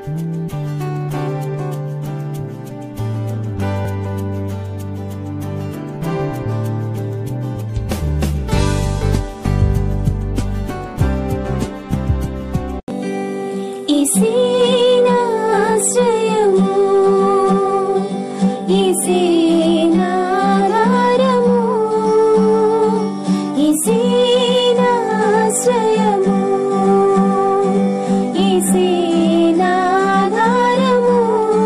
ఈసేనాశ్రయము ఈసేనాధారము ఈసేనాశ్రయము ఈసేనాధారము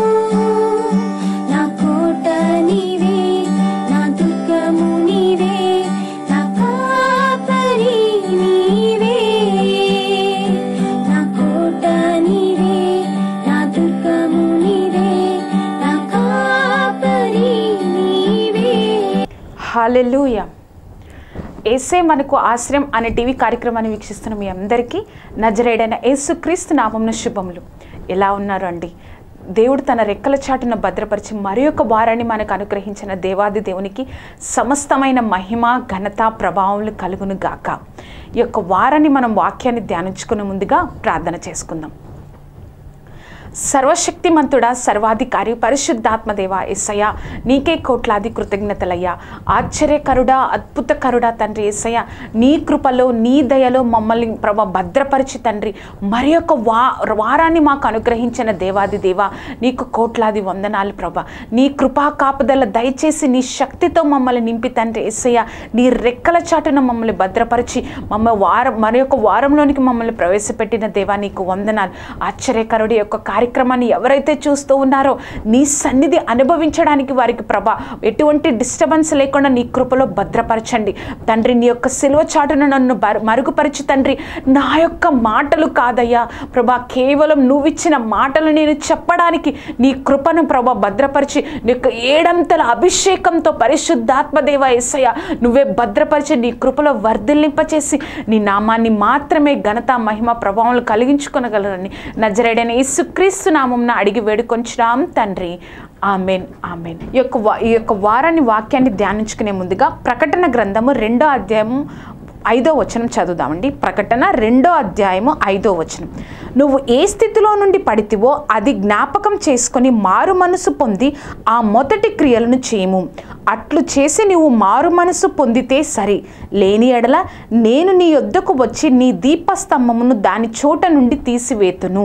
నా కోట నీవే నా దుర్గము నీవే నా కాపరి నీవే నా కోట నీవే నా దుర్గము నీవే నా కాపరి నీవే హాలెలూయ ఏసే మనకు ఆశ్రయం అనే టీవీ కార్యక్రమాన్ని వీక్షిస్తున్న మీ అందరికీ నజరేడైన యేసుక్రీస్తు నామంన శుభములు ఎలా ఉన్నారు అండి దేవుడు తన రెక్కల చాటున భద్రపరిచి మరి ఒక వారాన్ని మనకు అనుగ్రహించిన దేవాది దేవునికి సమస్తమైన మహిమ ఘనత ప్రభావములు కలుగును గాక ఈ యొక్క వారాన్ని మనం వాక్యాన్ని ధ్యానించుకునే ముందుగా ప్రార్థన చేసుకుందాం సర్వశక్తిమంతుడా సర్వాధికారి పరిశుద్ధాత్మ దేవ ఎస్సయ్య నీకే కోట్లాది కృతజ్ఞతలయ్యా ఆశ్చర్యకరుడా అద్భుతకరుడా తండ్రి ఎస్సయ్య నీ కృపలో నీ దయలో మమ్మల్ని ప్రభ భద్రపరిచి తండ్రి మరి ఒక వా వారాన్ని మాకు అనుగ్రహించిన దేవాది దేవ నీకు కోట్లాది వందనాలు ప్రభ నీ కృపా కాపుదల దయచేసి నీ శక్తితో మమ్మల్ని నింపి తండ్రి ఎస్సయ్య నీ రెక్కల చాటున మమ్మల్ని భద్రపరిచి మమ్మ వారం మరి ఒక వారంలోనికి మమ్మల్ని ప్రవేశపెట్టిన దేవా నీకు వందనాలు ఆశ్చర్యకరుడి యొక్క కార్యక్రమాన్ని ఎవరైతే చూస్తూ ఉన్నారో నీ సన్నిధి అనుభవించడానికి వారికి ప్రభ ఎటువంటి డిస్టర్బెన్స్ లేకుండా నీ కృపలో భద్రపరచండి తండ్రి నీ యొక్క సిలువ చాటును నన్ను బరు- మరుగుపరిచి తండ్రి నా యొక్క మాటలు కాదయ్యా ప్రభా కేవలం నువ్వు ఇచ్చిన మాటలు నేను చెప్పడానికి నీ కృపను ప్రభా భద్రపరిచి నీ యొక్క ఏడంతల అభిషేకంతో పరిశుద్ధాత్మదేవ ఎస్సయ్య నువ్వే భద్రపరిచి నీ కృపలో వర్ధిల్లింపచేసి నీ నామాన్ని మాత్రమే ఘనత మహిమ ప్రభావం కలిగించుకొనగలరని నజరేడైన యేసుక్రీస్తు నామంన అడిగి వేడుకొంచున్నాం తండ్రి ఆమెన్ ఆమెన్ ఈ యొక్క వా- ఈ యొక్క వారాన్ని వాక్యాన్ని ధ్యానించుకునే ముందుగా ప్రకటన గ్రంథము రెండో అధ్యాయము ఐదో వచనం చదువుదామండి ప్రకటన రెండో అధ్యాయము ఐదో వచనం నువ్వు ఏ స్థితిలో నుండి పడితివో అది జ్ఞాపకం చేసుకొని మారు మనసు పొంది ఆ మొదటి క్రియలను చేయము అట్లు చేసి నువ్వు మారు మనసు పొందితే సరి లేని ఎడల నేను నీ యొద్దకు వచ్చి నీ దీపస్తంభమును దాని చోట నుండి తీసివేతును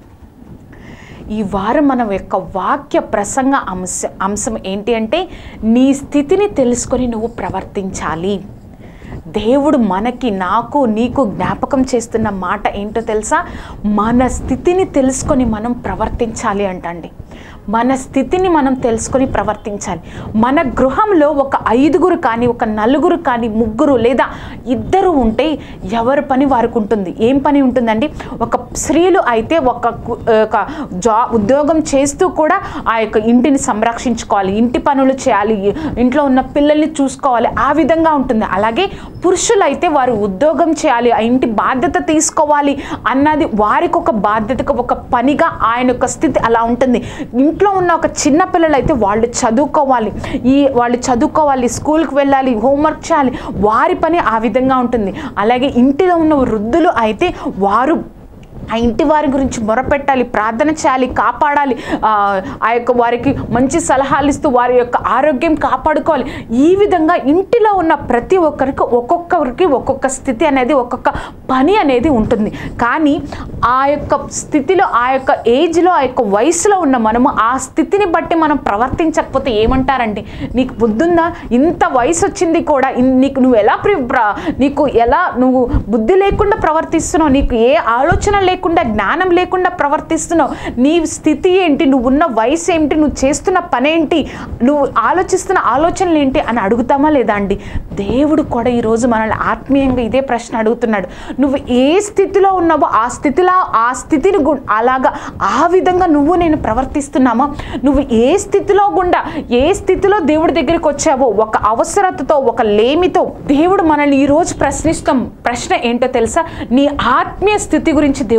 ఈ వారం మన యొక్క వాక్య ప్రసంగ అంశ అంశం ఏంటి అంటే నీ స్థితిని తెలుసుకొని నువ్వు ప్రవర్తించాలి దేవుడు మనకి నాకు నీకు జ్ఞాపకం చేస్తున్న మాట ఏంటో తెలుసా మన స్థితిని తెలుసుకొని మనం ప్రవర్తించాలి అంటండి మన స్థితిని మనం తెలుసుకొని ప్రవర్తించాలి మన గృహంలో ఒక ఐదుగురు కానీ ఒక నలుగురు కానీ ముగ్గురు లేదా ఇద్దరు ఉంటే ఎవరి పని వారికి ఉంటుంది ఏం పని ఉంటుందండి ఒక స్త్రీలు అయితే ఒక కు- ఒక జా ఉద్యోగం చేస్తూ కూడా ఆ యొక్క ఇంటిని సంరక్షించుకోవాలి ఇంటి పనులు చేయాలి ఇంట్లో ఉన్న పిల్లల్ని చూసుకోవాలి ఆ విధంగా ఉంటుంది అలాగే పురుషులు అయితే వారు ఉద్యోగం చేయాలి ఆ ఇంటి బాధ్యత తీసుకోవాలి అన్నది వారికి ఒక బాధ్యతకు ఒక పనిగా ఆయన యొక్క స్థితి అలా ఉంటుంది ఇంట్లో ఉన్న ఒక చిన్న పిల్లలు అయితే వాళ్ళు చదువుకోవాలి ఈ వాళ్ళు చదువుకోవాలి స్కూల్కి వెళ్ళాలి హోంవర్క్ చేయాలి వారి పని ఆ విధంగా ఉంటుంది అలాగే ఇంటిలో ఉన్న వృద్ధులు అయితే వారు ఆ ఇంటి వారి గురించి మొరపెట్టాలి ప్రార్థన చేయాలి కాపాడాలి ఆ ఆ యొక్క వారికి మంచి సలహాలు ఇస్తూ వారి యొక్క ఆరోగ్యం కాపాడుకోవాలి ఈ విధంగా ఇంటిలో ఉన్న ప్రతి ఒక్కరికి ఒక్కొక్కరికి ఒక్కొక్క స్థితి అనేది ఒక్కొక్క పని అనేది ఉంటుంది కానీ ఆ యొక్క స్థితిలో ఆ యొక్క ఏజ్లో ఆ యొక్క వయసులో ఉన్న మనము ఆ స్థితిని బట్టి మనం ప్రవర్తించకపోతే ఏమంటారండి నీకు బుద్ధుందా ఇంత వయసు వచ్చింది కూడా ఇన్- నీకు నువ్వు ఎలా ప్రి ప్ర- నీకు ఎలా నువ్వు బుద్ధి లేకుండా ప్రవర్తిస్తున్నావు నీకు ఏ ఆలోచన లేకుండా జ్ఞానం లేకుండా ప్రవర్తిస్తున్నావు నీ స్థితి ఏంటి నువ్వు ఉన్న వయసు ఏంటి నువ్వు చేస్తున్న పని ఏంటి నువ్వు ఆలోచిస్తున్న ఆలోచనలు ఏంటి అని అడుగుతామా లేదా అండి దేవుడు కూడా ఈరోజు మనల్ని ఆత్మీయంగా ఇదే ప్రశ్న అడుగుతున్నాడు నువ్వు ఏ స్థితిలో ఉన్నావో ఆ స్థితిలో ఆ స్థితిని గు- అలాగా ఆ విధంగా నువ్వు నేను ప్రవర్తిస్తున్నామా నువ్వు ఏ స్థితిలో గుండా ఏ స్థితిలో దేవుడి దగ్గరికి వచ్చావో ఒక అవసరతతో ఒక లేమితో దేవుడు మనల్ని ఈరోజు ప్రశ్నిస్తాం ప్రశ్న ఏంటో తెలుసా నీ ఆత్మీయ స్థితి గురించి దేవుడు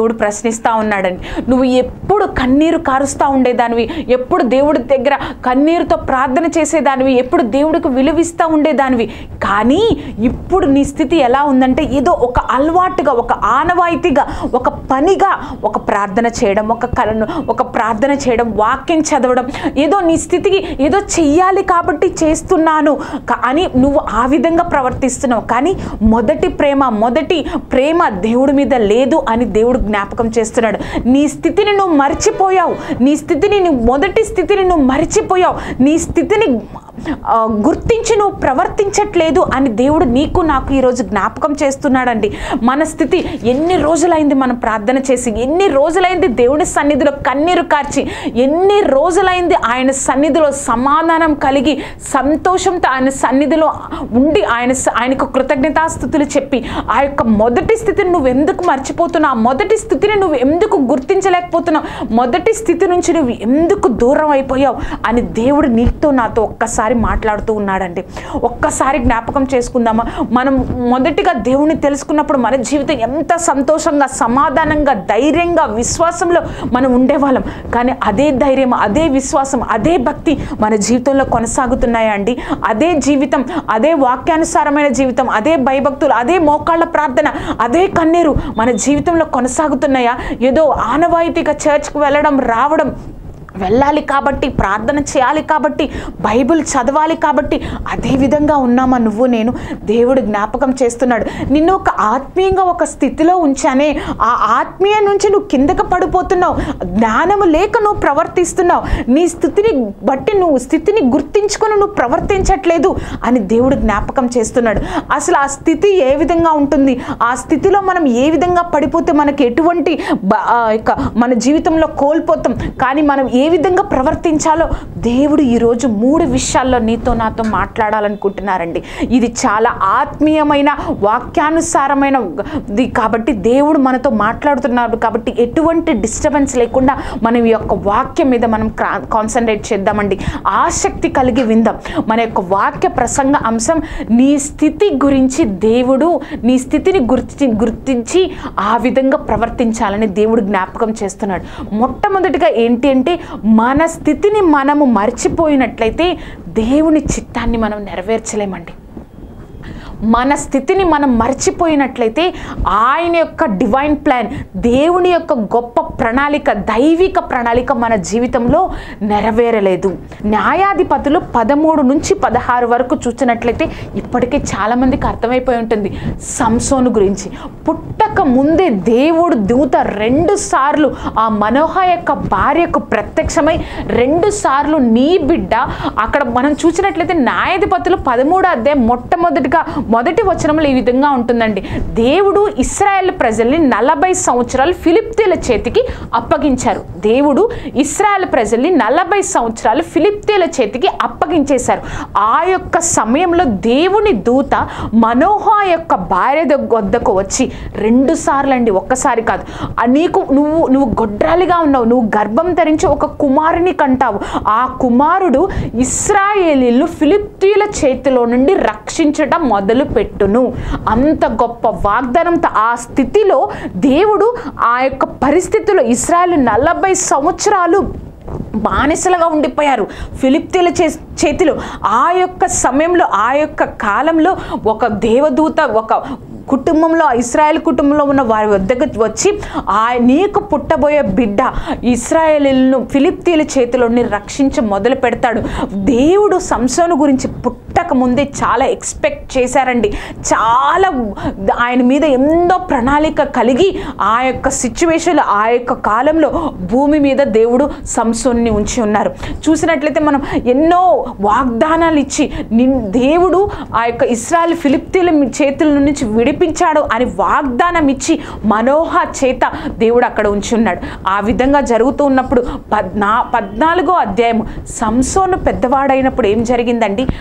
దేవుడు ప్రశ్నిస్తూ ఉన్నాడని నువ్వు ఎప్పుడు కన్నీరు కారుస్తూ ఉండేదానివి ఎప్పుడు దేవుడి దగ్గర కన్నీరుతో ప్రార్థన చేసేదానివి ఎప్పుడు దేవుడికి విలువిస్తూ ఉండేదానివి కానీ ఇప్పుడు నీ స్థితి ఎలా ఉందంటే ఏదో ఒక అలవాటుగా ఒక ఆనవాయితీగా ఒక పనిగా ఒక ప్రార్థన చేయడం ఒక కలను ఒక ప్రార్థన చేయడం వాక్యం చదవడం ఏదో నీ స్థితికి ఏదో చెయ్యాలి కాబట్టి చేస్తున్నాను కా- అని నువ్వు ఆ విధంగా ప్రవర్తిస్తున్నావు కానీ మొదటి ప్రేమ మొదటి ప్రేమ దేవుడి మీద లేదు అని దేవుడు జ్ఞాపకం చేస్తున్నాడు నీ స్థితిని నువ్వు మర్చిపోయావు నీ స్థితిని నువ్వు మొదటి స్థితిని నువ్వు మర్చిపోయావు నీ స్థితిని ఆ, గుర్తించి నువ్వు ప్రవర్తించట్లేదు అని దేవుడు నీకు నాకు ఈరోజు జ్ఞాపకం చేస్తున్నాడండి మన స్థితి ఎన్ని రోజులైంది మనం ప్రార్థన చేసి ఎన్ని రోజులైంది దేవుని సన్నిధిలో కన్నీరు కార్చి ఎన్ని రోజులైంది ఆయన సన్నిధిలో సమాధానం కలిగి సంతోషంతో ఆయన సన్నిధిలో ఉండి ఆయన స- ఆయనకు కృతజ్ఞతాస్థుతులు చెప్పి ఆ యొక్క మొదటి స్థితిని నువ్వు ఎందుకు మర్చిపోతున్నావు ఆ మొదటి స్థితిని నువ్వు ఎందుకు గుర్తించలేకపోతున్నావు మొదటి స్థితి నుంచి నువ్వు ఎందుకు దూరం అయిపోయావు అని దేవుడు నీతో నాతో ఒక్కసారి మాట్లాడుతూ ఉన్నాడండి ఒక్కసారి జ్ఞాపకం చేసుకుందామా మనం మొదటిగా దేవుని తెలుసుకున్నప్పుడు మన జీవితం ఎంత సంతోషంగా సమాధానంగా ధైర్యంగా విశ్వాసంలో మనం ఉండేవాళ్ళం కానీ అదే ధైర్యం అదే విశ్వాసం అదే భక్తి మన జీవితంలో కొనసాగుతున్నాయా అండి అదే జీవితం అదే వాక్యానుసారమైన జీవితం అదే భయభక్తులు అదే మోకాళ్ళ ప్రార్థన అదే కన్నీరు మన జీవితంలో కొనసాగుతున్నాయా ఏదో ఆనవాయితీగా చర్చ్కి వెళ్ళడం రావడం వెళ్ళాలి కాబట్టి ప్రార్థన చేయాలి కాబట్టి బైబిల్ చదవాలి కాబట్టి అదే విధంగా ఉన్నామా నువ్వు నేను దేవుడు జ్ఞాపకం చేస్తున్నాడు నిన్ను ఒక ఆత్మీయంగా ఒక స్థితిలో ఉంచానే ఆ ఆత్మీయ నుంచి నువ్వు కిందకి పడిపోతున్నావు జ్ఞానము లేక నువ్వు ప్రవర్తిస్తున్నావు నీ స్థితిని బట్టి నువ్వు స్థితిని గుర్తించుకొని నువ్వు ప్రవర్తించట్లేదు అని దేవుడు జ్ఞాపకం చేస్తున్నాడు అసలు ఆ స్థితి ఏ విధంగా ఉంటుంది ఆ స్థితిలో మనం ఏ విధంగా పడిపోతే మనకి ఎటువంటి బ- ఆ యొక్క మన జీవితంలో కోల్పోతాం కానీ మనం ఏ విధంగా ప్రవర్తించాలో దేవుడు ఈరోజు మూడు విషయాల్లో నీతో నాతో మాట్లాడాలనుకుంటున్నారండి ఇది చాలా ఆత్మీయమైన వాక్యానుసారమైన ది కాబట్టి దేవుడు మనతో మాట్లాడుతున్నాడు కాబట్టి ఎటువంటి డిస్టర్బెన్స్ లేకుండా మనం ఈ యొక్క వాక్యం మీద మనం కాన్సన్ట్రేట్ చేద్దామండి ఆసక్తి కలిగి విందాం మన యొక్క వాక్య ప్రసంగ అంశం నీ స్థితి గురించి దేవుడు నీ స్థితిని గుర్తి గుర్తించి ఆ విధంగా ప్రవర్తించాలని దేవుడు జ్ఞాపకం చేస్తున్నాడు మొట్టమొదటిగా ఏంటి అంటే మన స్థితిని మనము మర్చిపోయినట్లయితే దేవుని చిత్తాన్ని మనం నెరవేర్చలేమండి మన స్థితిని మనం మర్చిపోయినట్లయితే ఆయన యొక్క డివైన్ ప్లాన్ దేవుని యొక్క గొప్ప ప్రణాళిక దైవిక ప్రణాళిక మన జీవితంలో నెరవేరలేదు న్యాయాధిపతులు పదమూడు నుంచి పదహారు వరకు చూసినట్లయితే ఇప్పటికే చాలామందికి అర్థమైపోయి ఉంటుంది సంసోను గురించి పుట్టక ముందే దేవుడు దూత రెండు సార్లు ఆ మనోహ యొక్క భార్యకు ప్రత్యక్షమై రెండు సార్లు నీ బిడ్డ అక్కడ మనం చూసినట్లయితే న్యాయాధిపతులు పదమూడు అధ్యాయం మొట్టమొదటిగా మొదటి వచనంలో ఈ విధంగా ఉంటుందండి దేవుడు ఇస్రాయేల్ ప్రజల్ని నలభై సంవత్సరాలు ఫిలిప్తీల చేతికి అప్పగించారు దేవుడు ఇస్రాయేల్ ప్రజల్ని నలభై సంవత్సరాలు ఫిలిప్తీల చేతికి అప్పగించేశారు ఆ యొక్క సమయంలో దేవుని దూత మనోహ యొక్క భార్య దగ్గ- వద్దకు వచ్చి రెండు సార్లు అండి ఒక్కసారి కాదు ఆ నీకు నువ్వు నువ్వు గొడ్రాలిగా ఉన్నావు నువ్వు గర్భం ధరించి ఒక కుమారుని కంటావు ఆ కుమారుడు ఇస్రాయేలీలు ఫిలిప్తీల చేతిలో నుండి రక్షించటం మొదలు పెట్టును అంత గొప్ప వాగ్దానంతో ఆ స్థితిలో దేవుడు ఆ యొక్క పరిస్థితిలో ఇస్రాయేల్ నలభై సంవత్సరాలు బానిసలుగా ఉండిపోయారు ఫిలిప్తీల చే చేతిలో ఆ యొక్క సమయంలో ఆ యొక్క కాలంలో ఒక దేవదూత ఒక కుటుంబంలో ఇస్రాయేల్ కుటుంబంలో ఉన్న వారి వద్దకు వచ్చి ఆ నీకు పుట్టబోయే బిడ్డ ఇస్రాయేలీలను ఫిలిప్తీల చేతిలోని రక్షించ మొదలు పెడతాడు దేవుడు సంసోను గురించి పుట్టక ముందే చాలా ఎక్స్పెక్ట్ చేశారండి చాలా ఆయన మీద ఎంతో ప్రణాళిక కలిగి ఆ యొక్క సిచ్యువేషన్ ఆ యొక్క కాలంలో భూమి మీద దేవుడు సంసోన్ని ఉంచి ఉన్నారు చూసినట్లయితే మనం ఎన్నో వాగ్దానాలు ఇచ్చి నిన్ దేవుడు ఆ యొక్క ఇస్రాయల్ ఫిలిప్తీల చేతుల నుంచి విడిపించాడు అని వాగ్దానం ఇచ్చి మనోహ చేత దేవుడు అక్కడ ఉంచి ఉన్నాడు ఆ విధంగా జరుగుతూ ఉన్నప్పుడు పద్నా పద్నాలుగో అధ్యాయం సంసోను పెద్దవాడైనప్పుడు ఏం జరిగిందండి అసలు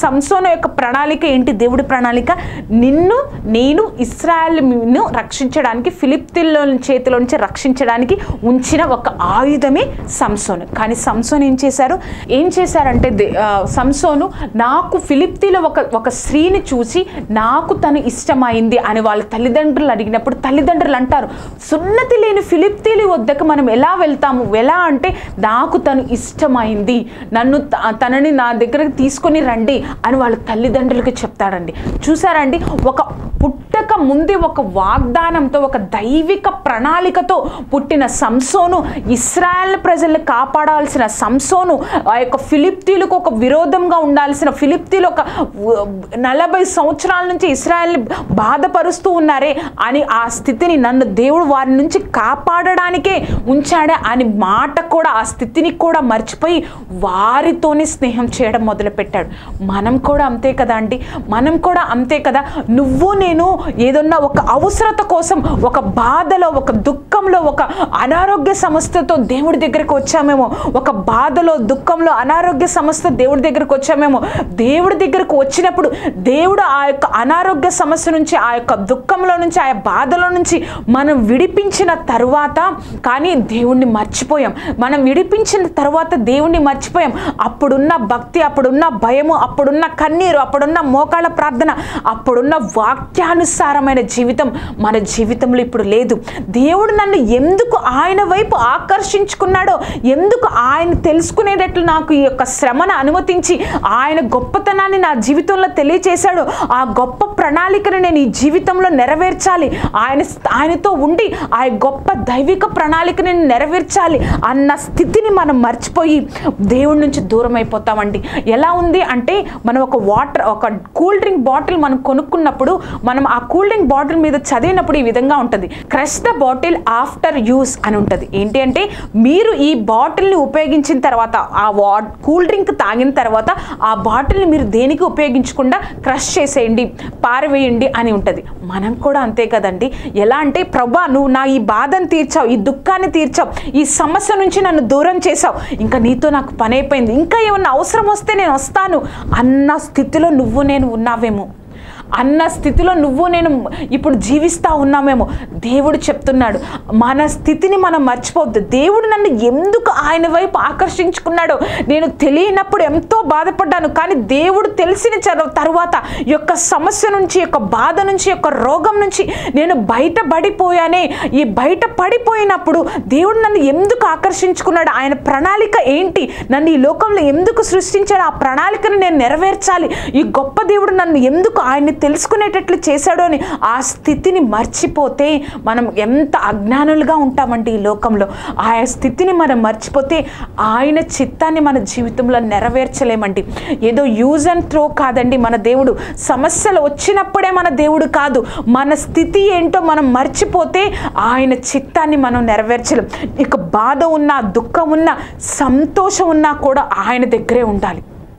సంసోను యొక్క ప్రణాళిక ఏంటి దేవుడి ప్రణాళిక నిన్ను నేను ఇస్రాయల్ను రక్షించడానికి ఫిలిప్తిల్లో చేతిలో నుంచి రక్షించడానికి ఉంచిన ఒక ఆయుధమే సంసోను కానీ సంసోన్ ఏం చేశారు ఏం చేశారంటే దే- ఆ, సంసోను నాకు ఫిలిప్తిలో ఒక ఒక స్త్రీని చూసి నాకు తను ఇష్టమైంది అని వాళ్ళ తల్లిదండ్రులు అడిగినప్పుడు తల్లిదండ్రులు అంటారు సున్నతి లేని ఫిలిప్తీలి వద్దకు మనం ఎలా వెళ్తాము ఎలా అంటే నాకు తను ఇష్టమైంది నన్ను త- తనని నా దగ్గరకు తీసుకొని రండి అని వాళ్ళ తల్లిదండ్రులకి చెప్తాడండి చూసారండి ఒక పుట్టక ముందే ఒక వాగ్దానంతో ఒక దైవిక ప్రణాళికతో పుట్టిన సంసోను ఇస్రాయల్ ప్రజల్ని కాపాడాల్సిన సంసోను ఆ యొక్క ఫిలిప్తీలకు ఒక విరోధంగా ఉండాల్సిన ఫిలిప్తీలు ఒక వ- నలభై సంవత్సరాల నుంచి ఇస్రాయల్ని బాధపరుస్తూ ఉన్నారే అని ఆ స్థితిని నన్ను దేవుడు వారి నుంచి కాపాడడానికే ఉంచాడే అని మాట కూడా ఆ స్థితిని కూడా మర్చిపోయి వారితోనే స్నేహం చేయడం మొదలుపెట్టాడు మనం కూడా అంతే కదా అండి మనం కూడా అంతే కదా నువ్వు నేను ఏదన్నా ఒక అవసరత కోసం ఒక బాధలో ఒక దుఃఖంలో ఒక అనారోగ్య సమస్యతో దేవుడి దగ్గరికి వచ్చామేమో ఒక బాధలో దుఃఖంలో అనారోగ్య సమస్య దేవుడి దగ్గరికి వచ్చామేమో దేవుడి దగ్గరకు వచ్చినప్పుడు దేవుడు ఆ యొక్క అనారోగ్య సమస్య నుంచి ఆ యొక్క దుఃఖంలో నుంచి ఆ బాధలో నుంచి మనం విడిపించిన తరువాత కానీ దేవుణ్ణి మర్చిపోయాం మనం విడిపించిన తర్వాత దేవుణ్ణి మర్చిపోయాం అప్పుడున్న భక్తి అప్పుడున్న భయము అప్పుడున్న కన్నీరు అప్పుడున్న మోకాళ్ళ ప్రార్థన అప్పుడున్న వాక్యానుసారమైన జీవితం మన జీవితంలో ఇప్పుడు లేదు దేవుడు నన్ను ఎందుకు ఆయన వైపు ఆకర్షించుకున్నాడో ఎందుకు ఆయన తెలుసుకునేటట్లు నాకు ఈ యొక్క శ్రమను అనుమతించి ఆయన గొప్పతనాన్ని నా జీవితంలో తెలియచేశాడో ఆ గొప్ప ప్రణాళికను నేను ఈ జీవితంలో నెరవేర్చాలి ఆయన ఆయనతో ఉండి ఆ గొప్ప దైవిక ప్రణాళికని నేను నెరవేర్చాలి అన్న స్థితిని మనం మర్చిపోయి దేవుడి నుంచి దూరం అయిపోతామండి ఎలా ఉంది అంటే మనం ఒక వాటర్ ఒక కూల్ డ్రింక్ బాటిల్ మనం కొనుక్కున్నప్పుడు మనం ఆ కూల్ డ్రింక్ బాటిల్ మీద చదివినప్పుడు ఈ విధంగా ఉంటుంది crush the bottle after use అని ఉంటుంది ఏంటి అంటే మీరు ఈ బాటిల్ని ఉపయోగించిన తర్వాత ఆ వా కూల్ డ్రింక్ తాగిన తర్వాత ఆ బాటిల్ని మీరు దేనికి ఉపయోగించకుండా క్రష్ చేసేయండి పారవేయండి అని ఉంటుంది మనం కూడా అంతే కదండి ఎలా అంటే ప్రభా నువ్వు నా ఈ బాధను తీర్చావు ఈ దుఃఖాన్ని తీర్చావు ఈ సమస్య నుంచి నన్ను దూరం చేసావు ఇంకా నీతో నాకు పని అయిపోయింది ఇంకా ఏమన్నా అవసరం వస్తే నేను వస్తాను అన్న స్థితిలో నువ్వు నేను ఉన్నావేమో అన్న స్థితిలో నువ్వు నేను ఇప్పుడు జీవిస్తా ఉన్నామేమో దేవుడు చెప్తున్నాడు మన స్థితిని మనం మర్చిపోవద్దు దేవుడు నన్ను ఎందుకు ఆయన వైపు ఆకర్షించుకున్నాడో నేను తెలియనప్పుడు ఎంతో బాధపడ్డాను కానీ దేవుడు తెలిసిన చర- తరువాత ఈ యొక్క సమస్య నుంచి ఈ యొక్క బాధ నుంచి ఈ యొక్క రోగం నుంచి నేను బయటపడిపోయానే ఈ బయట పడిపోయినప్పుడు దేవుడు నన్ను ఎందుకు ఆకర్షించుకున్నాడు ఆయన ప్రణాళిక ఏంటి నన్ను ఈ లోకంలో ఎందుకు సృష్టించాడు ఆ ప్రణాళికను నేను నెరవేర్చాలి ఈ గొప్ప దేవుడు నన్ను ఎందుకు ఆయన్ని తెలుసుకునేటట్లు చేశాడో అని ఆ స్థితిని మర్చిపోతే మనం ఎంత అజ్ఞానులుగా ఉంటామండి ఈ లోకంలో ఆ స్థితిని మనం మర్చిపోతే ఆయన చిత్తాన్ని మన జీవితంలో నెరవేర్చలేమండి ఏదో యూజ్ అండ్ త్రో కాదండి మన దేవుడు సమస్యలు వచ్చినప్పుడే మన దేవుడు కాదు మన స్థితి ఏంటో మనం మర్చిపోతే ఆయన చిత్తాన్ని మనం నెరవేర్చలేం ఇక బాధ ఉన్నా దుఃఖం ఉన్నా సంతోషం ఉన్నా కూడా ఆయన దగ్గరే ఉండాలి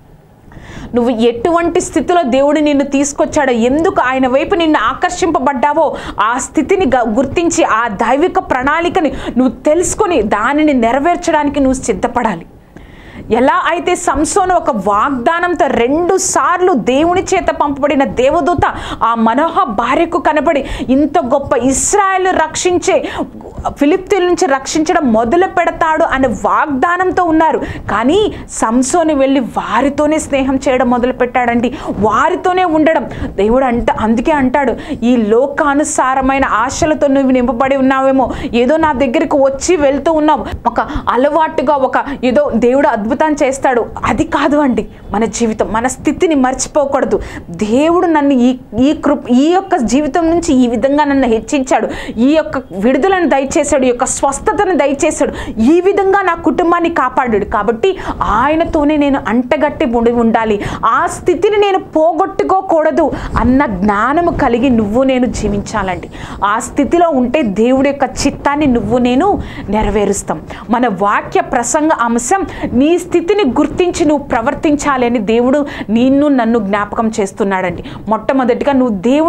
నువ్వు ఎటువంటి స్థితిలో దేవుడు నిన్ను తీసుకొచ్చాడో ఎందుకు ఆయన వైపు నిన్ను ఆకర్షింపబడ్డావో ఆ స్థితిని గ- గుర్తించి ఆ దైవిక ప్రణాళికని నువ్వు తెలుసుకొని దానిని నెరవేర్చడానికి నువ్వు సిద్ధపడాలి ఎలా అయితే సంసోను ఒక వాగ్దానంతో రెండు సార్లు దేవుని చేత పంపబడిన దేవదూత ఆ మనోహ భార్యకు కనబడి ఇంత గొప్ప ఇస్రాయల్ రక్షించే ఫిలిప్తీల నుంచి రక్షించడం మొదలు పెడతాడు అనే వాగ్దానంతో ఉన్నారు కానీ సంసోని వెళ్ళి వారితోనే స్నేహం చేయడం మొదలు పెట్టాడండి వారితోనే ఉండడం దేవుడు అంట అందుకే అంటాడు ఈ లోకానుసారమైన ఆశలతో నువ్వు నింపబడి ఉన్నావేమో ఏదో నా దగ్గరికి వచ్చి వెళ్తూ ఉన్నావు ఒక అలవాటుగా ఒక ఏదో దేవుడు అద్భుతం చేస్తాడు అది కాదు అండి మన జీవితం మన స్థితిని మర్చిపోకూడదు దేవుడు నన్ను ఈ ఈ కృప ఈ యొక్క జీవితం నుంచి ఈ విధంగా నన్ను హెచ్చించాడు ఈ యొక్క విడుదలను దయచేశాడు ఈ యొక్క స్వస్థతను దయచేశాడు ఈ విధంగా నా కుటుంబాన్ని కాపాడాడు కాబట్టి ఆయనతోనే నేను అంటగట్టి ఉండి ఉండాలి ఆ స్థితిని నేను పోగొట్టుకోకూడదు అన్న జ్ఞానము కలిగి నువ్వు నేను జీవించాలండి ఆ స్థితిలో ఉంటే దేవుడి యొక్క చిత్తాన్ని నువ్వు నేను నెరవేరుస్తాం మన వాక్య ప్రసంగ అంశం నీ స్థితిని గుర్తించి నువ్వు ప్రవర్తించాలి అని దేవుడు నిన్ను నన్ను జ్ఞాపకం చేస్తున్నాడండి మొట్టమొదటిగా నువ్వు దేవుణ్ణి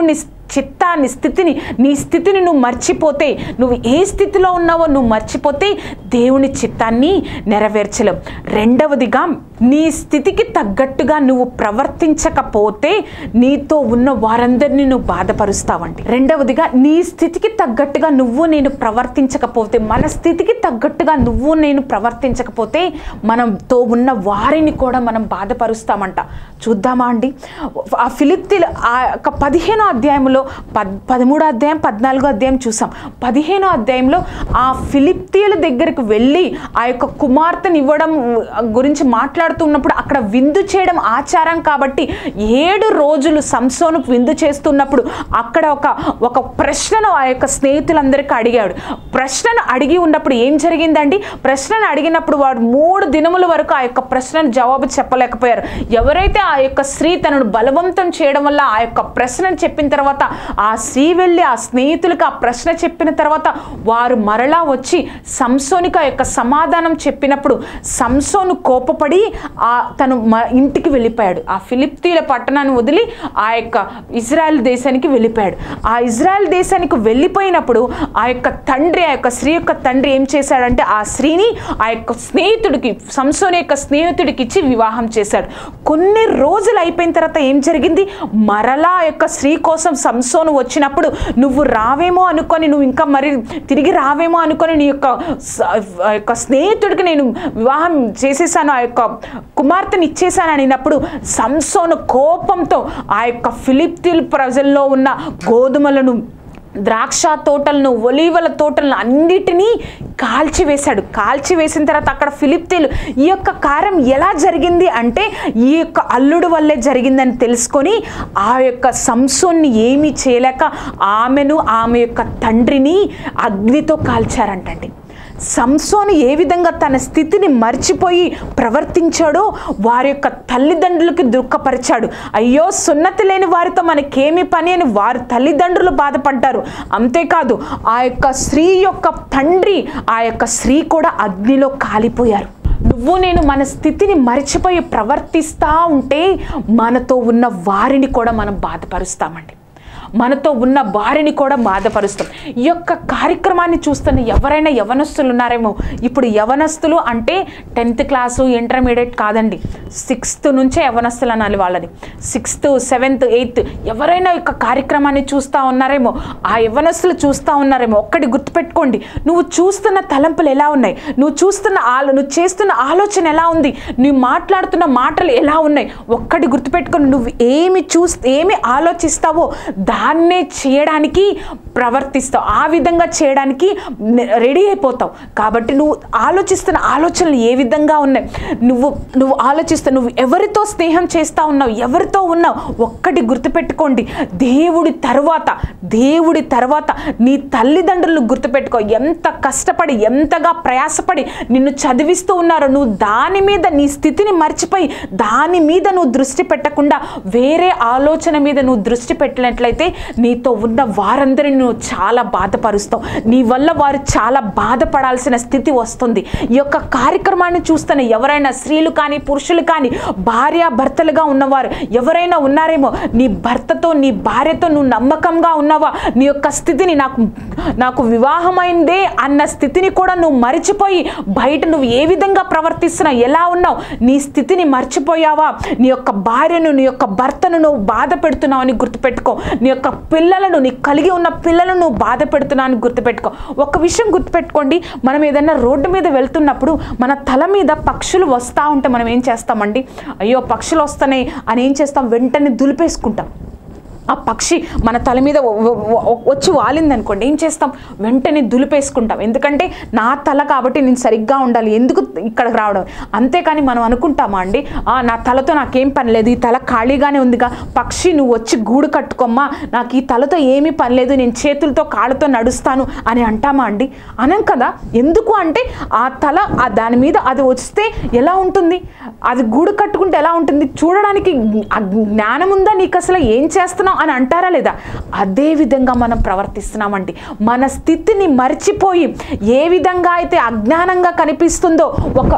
చిత్తాన్ని స్థితిని నీ స్థితిని నువ్వు మర్చిపోతే నువ్వు ఏ స్థితిలో ఉన్నావో నువ్వు మర్చిపోతే దేవుని చిత్తాన్ని నెరవేర్చలేవు రెండవదిగా నీ స్థితికి తగ్గట్టుగా నువ్వు ప్రవర్తించకపోతే నీతో ఉన్న వారందరినీ నువ్వు బాధపరుస్తావండి రెండవదిగా నీ స్థితికి తగ్గట్టుగా నువ్వు నేను ప్రవర్తించకపోతే మన స్థితికి తగ్గట్టుగా నువ్వు నేను ప్రవర్తించకపోతే మనతో ఉన్న వారిని కూడా మనం బాధపరుస్తామంట చూద్దామా అండి ఆ ఫిలిప్తీలు ఆ యొక్క పదిహేనో అధ్యాయంలో పద్ పదమూడో అధ్యాయం పద్నాలుగో అధ్యాయం చూసాం పదిహేనో అధ్యాయంలో ఆ ఫిలిప్తీయుల దగ్గరికి వెళ్ళి ఆ యొక్క కుమార్తెని ఇవ్వడం గురించి మాట్లాడుతున్నప్పుడు అక్కడ విందు చేయడం ఆచారం కాబట్టి ఏడు రోజులు సంసోనుకు విందు చేస్తున్నప్పుడు అక్కడ ఒక ఒక ప్రశ్నను ఆ యొక్క స్నేహితులందరికీ అడిగాడు ప్రశ్నను అడిగి ఉన్నప్పుడు ఏం జరిగిందండి ప్రశ్నను అడిగినప్పుడు వాడు మూడు దినముల వరకు ఆ యొక్క ప్రశ్నను జవాబు చెప్పలేకపోయారు ఎవరైతే ఆ యొక్క స్త్రీ తనను బలవంతం చేయడం వల్ల ఆ యొక్క ప్రశ్నను చెప్పిన తర్వాత ఆ స్త్రీ వెళ్ళి ఆ స్నేహితులకు ఆ ప్రశ్న చెప్పిన తర్వాత వారు మరలా వచ్చి సంసోనికి ఆ యొక్క సమాధానం చెప్పినప్పుడు సంసోను కోపపడి ఆ తను మ- ఇంటికి వెళ్ళిపోయాడు ఆ ఫిలిప్తీల పట్టణాన్ని వదిలి ఆ యొక్క ఇజ్రాయెల్ దేశానికి వెళ్ళిపోయాడు ఆ ఇజ్రాయెల్ దేశానికి వెళ్ళిపోయినప్పుడు ఆ యొక్క తండ్రి ఆ యొక్క స్త్రీ యొక్క తండ్రి ఏం చేశాడంటే ఆ స్త్రీని ఆ యొక్క స్నేహితుడికి సంసోని యొక్క స్నేహితుడికి ఇచ్చి వివాహం చేశాడు కొన్ని రోజులు అయిపోయిన తర్వాత ఏం జరిగింది మరలా ఆ యొక్క స్త్రీ కోసం సంసోను వచ్చినప్పుడు నువ్వు రావేమో అనుకొని నువ్వు ఇంకా మరి తిరిగి రావేమో అనుకొని నీ యొక్క స- ఆ యొక్క స్నేహితుడికి నేను వివాహం చేసేసాను ఆ యొక్క కుమార్తెని ఇచ్చేసాను అనినప్పుడు సంసోను కోపంతో ఆ యొక్క ఫిలిప్తీన్ ప్రజల్లో ఉన్న గోధుమలను ద్రాక్ష తోటలను ఒలీవల తోటలను అన్నిటినీ కాల్చివేశాడు కాల్చివేసిన తర్వాత అక్కడ ఫిలిప్తీలు ఈ యొక్క కారం ఎలా జరిగింది అంటే ఈ యొక్క అల్లుడు వల్లే జరిగిందని తెలుసుకొని ఆ యొక్క సంసోన్ని ఏమీ చేయలేక ఆమెను ఆమె యొక్క తండ్రిని అగ్నితో కాల్చారంటండి సంసోను ఏ విధంగా తన స్థితిని మర్చిపోయి ప్రవర్తించాడో వారి యొక్క తల్లిదండ్రులకి దుఃఖపరిచాడు అయ్యో సున్నతి లేని వారితో మనకేమి పని అని వారి తల్లిదండ్రులు బాధపడ్డారు అంతేకాదు ఆ యొక్క స్త్రీ యొక్క తండ్రి ఆ యొక్క స్త్రీ కూడా అగ్నిలో కాలిపోయారు నువ్వు నేను మన స్థితిని మర్చిపోయి ప్రవర్తిస్తూ ఉంటే మనతో ఉన్న వారిని కూడా మనం బాధపరుస్తామండి మనతో ఉన్న వారిని కూడా బాధపరుస్తాం ఈ యొక్క కార్యక్రమాన్ని చూస్తున్న ఎవరైనా యవనస్తులు ఉన్నారేమో ఇప్పుడు యవనస్తులు అంటే టెన్త్ క్లాసు ఇంటర్మీడియట్ కాదండి సిక్స్త్ నుంచే యవనస్తులు అనాలి వాళ్ళని సిక్స్త్ సెవెంత్ ఎయిత్ ఎవరైనా ఈ యొక్క కార్యక్రమాన్ని చూస్తూ ఉన్నారేమో ఆ యవనస్తులు చూస్తూ ఉన్నారేమో ఒక్కటి గుర్తుపెట్టుకోండి నువ్వు చూస్తున్న తలంపులు ఎలా ఉన్నాయి నువ్వు చూస్తున్న ఆలో నువ్వు చేస్తున్న ఆలోచన ఎలా ఉంది నువ్వు మాట్లాడుతున్న మాటలు ఎలా ఉన్నాయి ఒక్కటి గుర్తుపెట్టుకొని నువ్వు ఏమి చూస్ ఏమి ఆలోచిస్తావో దాన్నే చేయడానికి ప్రవర్తిస్తావు ఆ విధంగా చేయడానికి రెడీ అయిపోతావు కాబట్టి నువ్వు ఆలోచిస్తున్న ఆలోచనలు ఏ విధంగా ఉన్నాయి నువ్వు నువ్వు ఆలోచిస్తావు నువ్వు ఎవరితో స్నేహం చేస్తా ఉన్నావు ఎవరితో ఉన్నావు ఒక్కటి గుర్తుపెట్టుకోండి దేవుడి తర్వాత దేవుడి తర్వాత నీ తల్లిదండ్రులు గుర్తుపెట్టుకో ఎంత కష్టపడి ఎంతగా ప్రయాసపడి నిన్ను చదివిస్తూ ఉన్నారో నువ్వు దాని మీద నీ స్థితిని మర్చిపోయి దాని మీద నువ్వు దృష్టి పెట్టకుండా వేరే ఆలోచన మీద నువ్వు దృష్టి పెట్టినట్లయితే నీతో ఉన్న వారందరిని నువ్వు చాలా బాధపరుస్తావు నీ వల్ల వారు చాలా బాధపడాల్సిన స్థితి వస్తుంది ఈ యొక్క కార్యక్రమాన్ని చూస్తున్న ఎవరైనా స్త్రీలు కానీ పురుషులు కానీ భార్య భర్తలుగా ఉన్నవారు ఎవరైనా ఉన్నారేమో నీ భర్తతో నీ భార్యతో నువ్వు నమ్మకంగా ఉన్నావా నీ యొక్క స్థితిని నాకు నాకు వివాహమైందే అన్న స్థితిని కూడా నువ్వు మరిచిపోయి బయట నువ్వు ఏ విధంగా ప్రవర్తిస్తున్నావు ఎలా ఉన్నావు నీ స్థితిని మర్చిపోయావా నీ యొక్క భార్యను నీ యొక్క భర్తను నువ్వు బాధ పెడుతున్నావు అని గుర్తుపెట్టుకో నీ యొక్క పిల్లలను నీ కలిగి ఉన్న పిల్లలను నువ్వు బాధ పెడుతున్నావు అని గుర్తుపెట్టుకో ఒక విషయం గుర్తుపెట్టుకోండి మనం ఏదైనా రోడ్డు మీద వెళ్తున్నప్పుడు మన తల మీద పక్షులు వస్తూ ఉంటే మనం ఏం చేస్తామండి అయ్యో పక్షులు వస్తున్నాయి అని ఏం చేస్తాం వెంటనే దులిపేసుకుంటాం ఆ పక్షి మన తల మీద వ- వ- వ- వచ్చి వాలింది అనుకోండి ఏం చేస్తాం వెంటనే దులిపేసుకుంటాం ఎందుకంటే నా తల కాబట్టి నేను సరిగ్గా ఉండాలి ఎందుకు ఇక్కడికి రావడం అంతేకాని మనం అనుకుంటామా అండి "ఆ, నా తలతో నాకేం పని లేదు ఈ తల ఖాళీగానే ఉందిగా పక్షి నువ్వు వచ్చి గూడు కట్టుకోమ్మా నాకు ఈ తలతో ఏమీ పని లేదు నేను చేతులతో కాళ్ళతో నడుస్తాను అని అంటామా అండి అనం కదా ఎందుకు అంటే ఆ తల ఆ దాని మీద అది వస్తే ఎలా ఉంటుంది అది గూడు కట్టుకుంటే ఎలా ఉంటుంది చూడడానికి ఆ జ్ఞానం ఉందా నీకు అసలు ఏం చేస్తున్నావు అని అంటారా లేదా అదే విధంగా మనం ప్రవర్తిస్తున్నామండి మన స్థితిని మర్చిపోయి ఏ విధంగా అయితే అజ్ఞానంగా కనిపిస్తుందో ఒక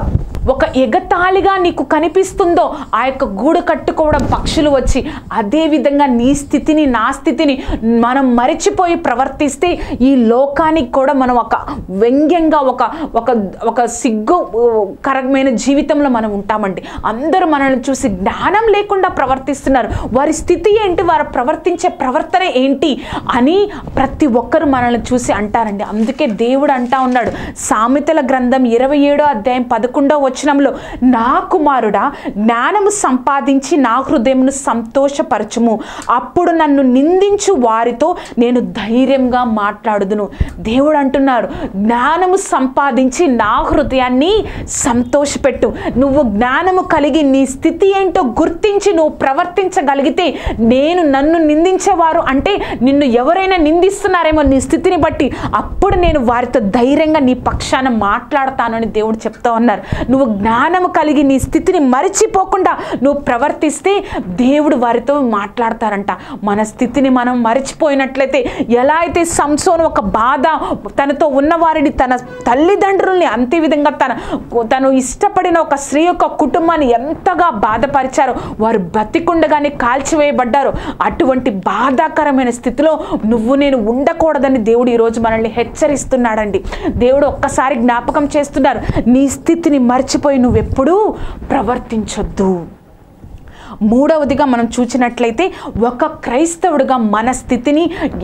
ఒక ఎగతాళిగా నీకు కనిపిస్తుందో ఆ యొక్క గూడు కట్టుకోవడం పక్షులు వచ్చి అదే విధంగా నీ స్థితిని నా స్థితిని మనం మరిచిపోయి ప్రవర్తిస్తే ఈ లోకానికి కూడా మనం ఒక వ్యంగ్యంగా ఒక ఒక ఒక సిగ్గు కరమైన జీవితంలో మనం ఉంటామండి అందరూ మనల్ని చూసి జ్ఞానం లేకుండా ప్రవర్తిస్తున్నారు వారి స్థితి ఏంటి వారు ప్రవర్తించే ప్రవర్తన ఏంటి అని ప్రతి ఒక్కరు మనల్ని చూసి అంటారండి అందుకే దేవుడు అంటా ఉన్నాడు సామెతల గ్రంథం ఇరవై ఏడో అధ్యాయం పదకొండో వచనంలో నా కుమారుడా జ్ఞానము సంపాదించి నా హృదయమును సంతోషపరచుము అప్పుడు నన్ను నిందించు వారితో నేను ధైర్యంగా మాట్లాడుదును దేవుడు అంటున్నారు జ్ఞానము సంపాదించి నా హృదయాన్ని సంతోషపెట్టు నువ్వు జ్ఞానము కలిగి నీ స్థితి ఏంటో గుర్తించి నువ్వు ప్రవర్తించగలిగితే నేను నన్ను నిందించేవారు అంటే నిన్ను ఎవరైనా నిందిస్తున్నారేమో నీ స్థితిని బట్టి అప్పుడు నేను వారితో ధైర్యంగా నీ పక్షాన మాట్లాడతానని దేవుడు చెప్తా ఉన్నారు నువ్వు జ్ఞానము కలిగి నీ స్థితిని మరిచిపోకుండా నువ్వు ప్రవర్తిస్తే దేవుడు వారితో మాట్లాడతారంట మన స్థితిని మనం మరిచిపోయినట్లయితే ఎలా అయితే సంసోను ఒక బాధ తనతో ఉన్న వారిని తన తల్లిదండ్రుల్ని అంతే విధంగా తన తను ఇష్టపడిన ఒక స్త్రీ యొక్క కుటుంబాన్ని ఎంతగా బాధపరిచారో వారు బతికుండగానే కాల్చివేయబడ్డారు అటువంటి బాధాకరమైన స్థితిలో నువ్వు నేను ఉండకూడదని దేవుడు ఈరోజు మనల్ని హెచ్చరిస్తున్నాడండి దేవుడు ఒక్కసారి జ్ఞాపకం చేస్తున్నారు నీ స్థితిని మర్చిపోయి నువ్వెప్పుడూ ప్రవర్తించొద్దు మూడవదిగా మనం చూసినట్లయితే ఒక క్రైస్తవుడిగా మన స్థితిని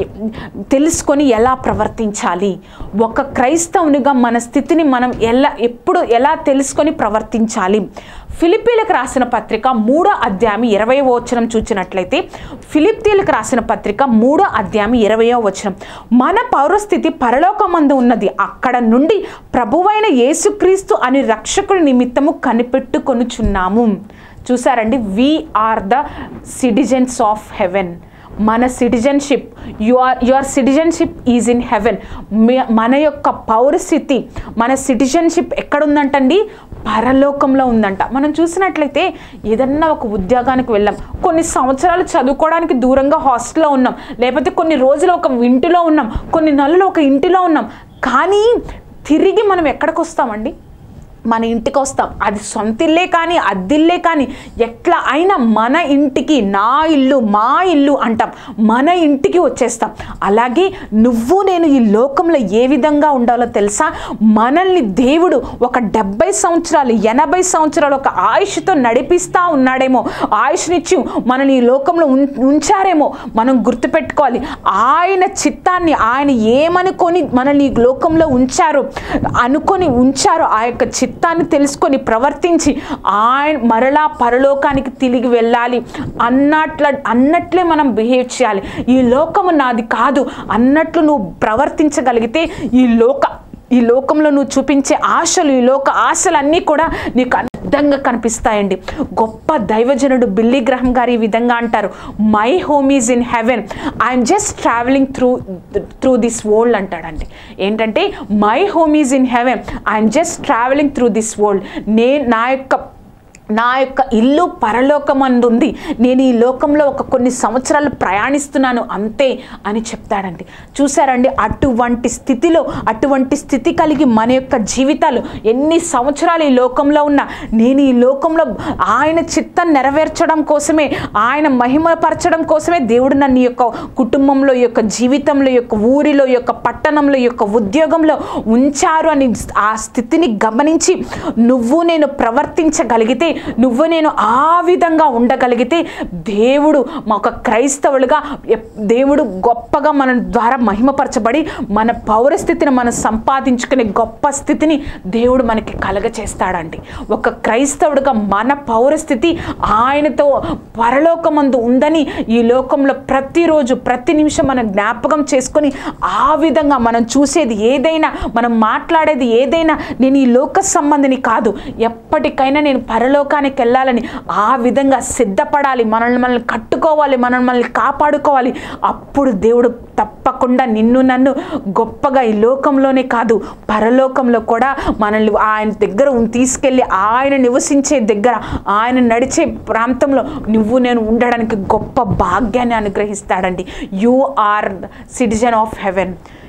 తెలుసుకొని ఎలా ప్రవర్తించాలి ఒక క్రైస్తవునిగా మన స్థితిని మనం ఎలా ఎప్పుడు ఎలా తెలుసుకొని ప్రవర్తించాలి ఫిలిప్పీలకు రాసిన పత్రిక మూడో అధ్యాయం ఇరవై వచనం చూసినట్లయితే ఫిలిప్పీలకు రాసిన పత్రిక మూడో అధ్యాయం ఇరవయో వచనం మన పౌరస్థితి పరలోకమందు ఉన్నది అక్కడ నుండి ప్రభువైన యేసుక్రీస్తు అని రక్షకుడి నిమిత్తము కనిపెట్టుకొనుచున్నాము చూసారండి we are the citizens of heaven మన citizenship your your citizenship is in heaven మన యొక్క పౌరస్థితి మన సిటిజన్షిప్ ఎక్కడుందంటండి పరలోకంలో ఉందంట మనం చూసినట్లయితే ఏదన్నా ఒక ఉద్యోగానికి వెళ్ళాం కొన్ని సంవత్సరాలు చదువుకోవడానికి దూరంగా హాస్టల్లో ఉన్నాం లేకపోతే కొన్ని రోజులు ఒక ఇంటిలో ఉన్నాం కొన్ని నెలలు ఒక ఇంటిలో ఉన్నాం కానీ తిరిగి మనం ఎక్కడికి వస్తామండి మన ఇంటికి వస్తాం అది సొంత ఇల్లే కానీ అద్దిల్లే కానీ ఎట్లా అయినా మన ఇంటికి నా ఇల్లు మా ఇల్లు అంటాం మన ఇంటికి వచ్చేస్తాం అలాగే నువ్వు నేను ఈ లోకంలో ఏ విధంగా ఉండాలో తెలుసా మనల్ని దేవుడు ఒక డెబ్బై సంవత్సరాలు ఎనభై సంవత్సరాలు ఒక ఆయుష్తో నడిపిస్తూ ఉన్నాడేమో ఆయుష్నిచ్చి మనల్ని ఈ లోకంలో ఉం- ఉంచారేమో మనం గుర్తుపెట్టుకోవాలి ఆయన చిత్తాన్ని ఆయన ఏమనుకొని మనల్ని ఈ లోకంలో ఉంచారు అనుకొని ఉంచారు ఆ యొక్క చిత్తాన్ని తెలుసుకొని ప్రవర్తించి ఆయన మరలా పరలోకానికి తిరిగి వెళ్ళాలి అన్నట్ల అన్నట్లే మనం బిహేవ్ చేయాలి ఈ లోకము నాది కాదు అన్నట్లు నువ్వు ప్రవర్తించగలిగితే ఈ లోక ఈ లోకంలో నువ్వు చూపించే ఆశలు ఈ లోక ఆశలన్నీ కూడా నీకు అర్థంగా కనిపిస్తాయండి గొప్ప దైవజనుడు బిల్లీ గ్రహం గారు ఈ విధంగా అంటారు my home is in heaven I'm just travelling through through this world అంటాడండి ఏంటంటే my home is in heaven I'm just travelling through this world నేను నా యొక్క నా యొక్క ఇల్లు పరలోకమందుంది నేను ఈ లోకంలో ఒక కొన్ని సంవత్సరాలు ప్రయాణిస్తున్నాను అంతే అని చెప్తాడండి చూసారండి అటువంటి స్థితిలో అటువంటి స్థితి కలిగి మన యొక్క జీవితాలు ఎన్ని సంవత్సరాలు ఈ లోకంలో ఉన్నా నేను ఈ లోకంలో ఆయన చిత్తం నెరవేర్చడం కోసమే ఆయన మహిమపరచడం కోసమే దేవుడు నన్ను ఈ యొక్క కుటుంబంలో ఈ యొక్క జీవితంలో ఈ యొక్క ఊరిలో ఈ యొక్క పట్టణంలో ఈ యొక్క ఉద్యోగంలో ఉంచారు అని ఆ స్థితిని గమనించి నువ్వు నేను ప్రవర్తించగలిగితే నువ్వు నేను ఆ విధంగా ఉండగలిగితే దేవుడు మా ఒక క్రైస్తవులుగా ఎప్- దేవుడు గొప్పగా మన ద్వారా మహిమపరచబడి మన పౌరస్థితిని మనం సంపాదించుకునే గొప్ప స్థితిని దేవుడు మనకి కలగచేస్తాడండి ఒక క్రైస్తవుడిగా మన పౌరస్థితి ఆయనతో పరలోకమందు ఉందని ఈ లోకంలో ప్రతిరోజు ప్రతి నిమిషం మనం జ్ఞాపకం చేసుకొని ఆ విధంగా మనం చూసేది ఏదైనా మనం మాట్లాడేది ఏదైనా నేను ఈ లోక సంబంధిని కాదు ఎప్పటికైనా నేను పరలోకానికి వెళ్ళాలని ఆ విధంగా సిద్ధపడాలి మనల్ని మనల్ని కట్టుకోవాలి మనల్ని మనల్ని కాపాడుకోవాలి అప్పుడు దేవుడు తప్పకుండా నిన్ను నన్ను గొప్పగా ఈ లోకంలోనే కాదు పరలోకంలో కూడా మనల్ని ఆయన దగ్గర ఉం- తీసుకెళ్ళి ఆయన నివసించే దగ్గర ఆయన నడిచే ప్రాంతంలో నువ్వు నేను ఉండడానికి గొప్ప భాగ్యాన్ని అనుగ్రహిస్తాడండి you are citizen of heaven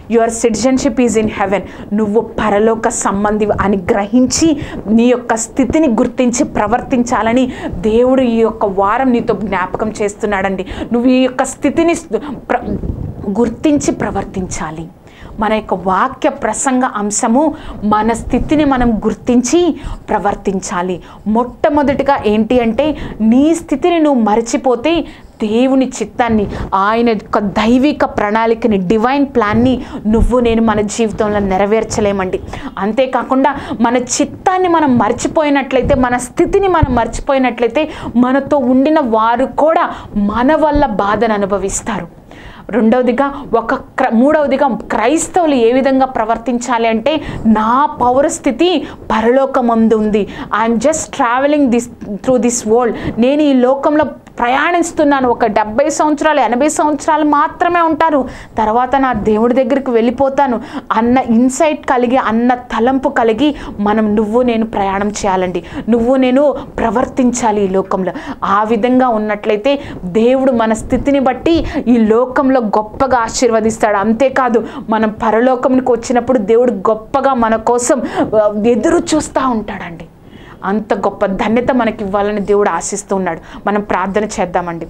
your citizenship is in heaven నువ్వు పరలోక సంబంధి అని గ్రహించి నీ యొక్క స్థితిని గుర్తించి ప్రవర్తించాలని దేవుడు ఈ యొక్క వారం నీతో జ్ఞాపకం చేస్తున్నాడండి నువ్వు ఈ యొక్క స్థితిని ప్ర గుర్తించి ప్రవర్తించాలి మన యొక్క వాక్య ప్రసంగ అంశము మన స్థితిని మనం గుర్తించి ప్రవర్తించాలి మొట్టమొదటిగా ఏంటి అంటే నీ స్థితిని నువ్వు మర్చిపోతే దేవుని చిత్తాన్ని ఆయన యొక్క దైవిక ప్రణాళికని డివైన్ ప్లాన్ని నువ్వు నేను మన జీవితంలో నెరవేర్చలేమండి అంతేకాకుండా మన చిత్తాన్ని మనం మర్చిపోయినట్లయితే మన స్థితిని మనం మర్చిపోయినట్లయితే మనతో ఉండిన వారు కూడా మన వల్ల బాధను అనుభవిస్తారు రెండవదిగా ఒక క్ర మూడవదిగా క్రైస్తవులు ఏ విధంగా ప్రవర్తించాలి అంటే నా పౌరస్థితి పరలోకమందు ఉంది I'm just travelling this through this world నేను ఈ లోకంలో ప్రయాణిస్తున్నాను ఒక డెబ్బై సంవత్సరాలు ఎనభై సంవత్సరాలు మాత్రమే ఉంటాను తర్వాత నా దేవుడి దగ్గరికి వెళ్ళిపోతాను అన్న ఇన్సైట్ కలిగి అన్న తలంపు కలిగి మనం నువ్వు నేను ప్రయాణం చేయాలండి నువ్వు నేను ప్రవర్తించాలి ఈ లోకంలో ఆ విధంగా ఉన్నట్లయితే దేవుడు మన స్థితిని బట్టి ఈ లోకంలో గొప్పగా ఆశీర్వదిస్తాడు అంతేకాదు మనం పరలోకంకి వచ్చినప్పుడు దేవుడు గొప్పగా మన కోసం ఆ, ఎదురు చూస్తూ ఉంటాడండి అంత గొప్ప ధన్యత మనకి ఇవ్వాలని దేవుడు ఆశిస్తూ ఉన్నాడు మనం ప్రార్థన చేద్దామండి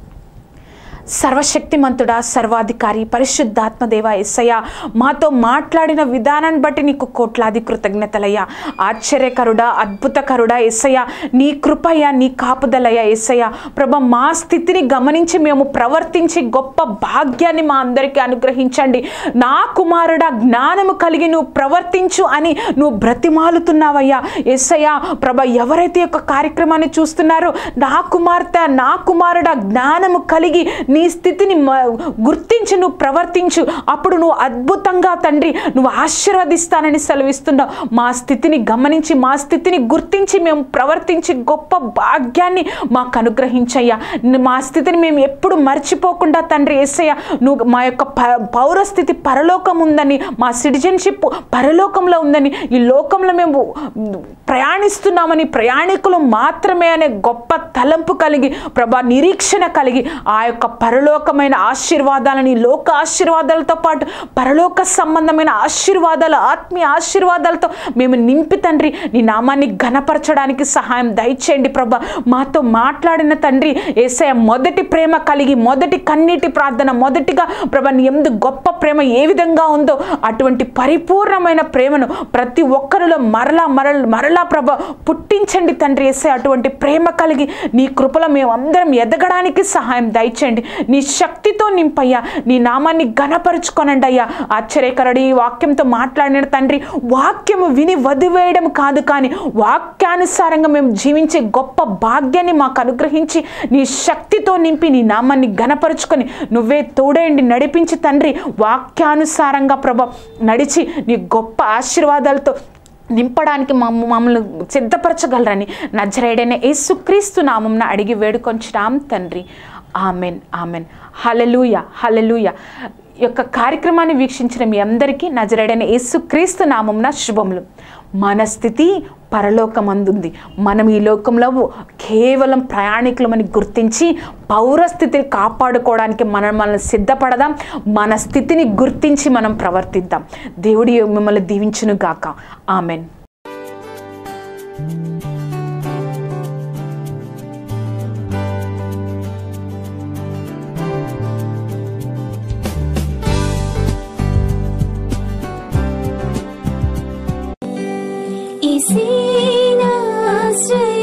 సర్వశక్తిమంతుడా సర్వాధికారి పరిశుద్ధాత్మ దేవ ఎస్సయ్య మాతో మాట్లాడిన విధానాన్ని బట్టి నీకు కోట్లాది కృతజ్ఞతలయ్యా ఆశ్చర్యకరుడా అద్భుతకరుడా ఎస్సయ్య నీ కృపయ్య నీ కాపుదలయ్య ఎస్సయ్య ప్రభ మా స్థితిని గమనించి మేము ప్రవర్తించి గొప్ప భాగ్యాన్ని మా అందరికీ అనుగ్రహించండి నా కుమారుడా జ్ఞానము కలిగి నువ్వు ప్రవర్తించు అని నువ్వు బ్రతిమాలుతున్నావయ్యా ఎస్సయ్య ప్రభ ఎవరైతే ఈ యొక్క కార్యక్రమాన్ని చూస్తున్నారో నా కుమార్తె నా కుమారుడా జ్ఞానము కలిగి నీ స్థితిని మ- గుర్తించి నువ్వు ప్రవర్తించు అప్పుడు నువ్వు అద్భుతంగా తండ్రి నువ్వు ఆశీర్వదిస్తానని సెలవిస్తున్నావు మా స్థితిని గమనించి మా స్థితిని గుర్తించి మేము ప్రవర్తించి గొప్ప భాగ్యాన్ని మాకు అనుగ్రహించయ్యా ని- మా స్థితిని మేము ఎప్పుడు మర్చిపోకుండా తండ్రి ఏసయ్య నువ్వు మా యొక్క ప- పౌరస్థితి పరలోకం ఉందని మా సిటిజన్షిప్ పరలోకంలో ఉందని ఈ లోకంలో మేము ప్రయాణిస్తున్నామని ప్రయాణికులు మాత్రమే అనే గొప్ప తలంపు కలిగి ప్రభా నిరీక్షణ కలిగి ఆ యొక్క పరలోకమైన ఆశీర్వాదాలని ఈ లోక ఆశీర్వాదాలతో పాటు పరలోక సంబంధమైన ఆశీర్వాదాలు ఆత్మీయ ఆశీర్వాదాలతో మేము నింపి తండ్రి నీ నామాన్ని ఘనపరచడానికి సహాయం దయచేయండి ప్రభా మాతో మాట్లాడిన తండ్రి ఏసయ మొదటి ప్రేమ కలిగి మొదటి కన్నీటి ప్రార్థన మొదటిగా ప్రభా నీ ఎందు గొప్ప ప్రేమ ఏ విధంగా ఉందో అటువంటి పరిపూర్ణమైన ప్రేమను ప్రతి ఒక్కరిలో మరలా మరల మరలా ప్రభ పుట్టించండి తండ్రి ఏసే అటువంటి ప్రేమ కలిగి నీ కృపలో మేము అందరం ఎదగడానికి సహాయం దయచేయండి నీ శక్తితో నింపయ్యా నీ నామాన్ని ఘనపరుచుకొనండి అయ్యా ఆశ్చర్యకరుడు ఈ వాక్యంతో మాట్లాడిన తండ్రి వాక్యము విని వదివేయడం కాదు కానీ వాక్యానుసారంగా మేము జీవించే గొప్ప భాగ్యాన్ని మాకు అనుగ్రహించి నీ శక్తితో నింపి నీ నామాన్ని ఘనపరుచుకొని నువ్వే తోడేయండి నడిపించి తండ్రి వాక్యానుసారంగా ప్రభ నడిచి నీ గొప్ప ఆశీర్వాదాలతో నింపడానికి మమ్మ మమ్మల్ని సిద్ధపరచగలరని నజరేడైన యేసుక్రీస్తు నామంన అడిగి వేడుకొంచున్నాం తండ్రి ఆమెన్ ఆమెన్ హలలుయ హలలుయ ఈ యొక్క కార్యక్రమాన్ని వీక్షించిన మీ అందరికీ నజరేడైన యేసుక్రీస్తు నామంన శుభములు మన స్థితి పరలోకమందుంది మనం ఈ లోకంలో కేవలం ప్రయాణికులమని గుర్తించి పౌరస్థితిని కాపాడుకోవడానికి మనం మనల్ని సిద్ధపడదాం మన స్థితిని గుర్తించి మనం ప్రవర్తిద్దాం దేవుడి మిమ్మల్ని దీవించును గాక ఆమెన్ ఇసేనాశ్రయ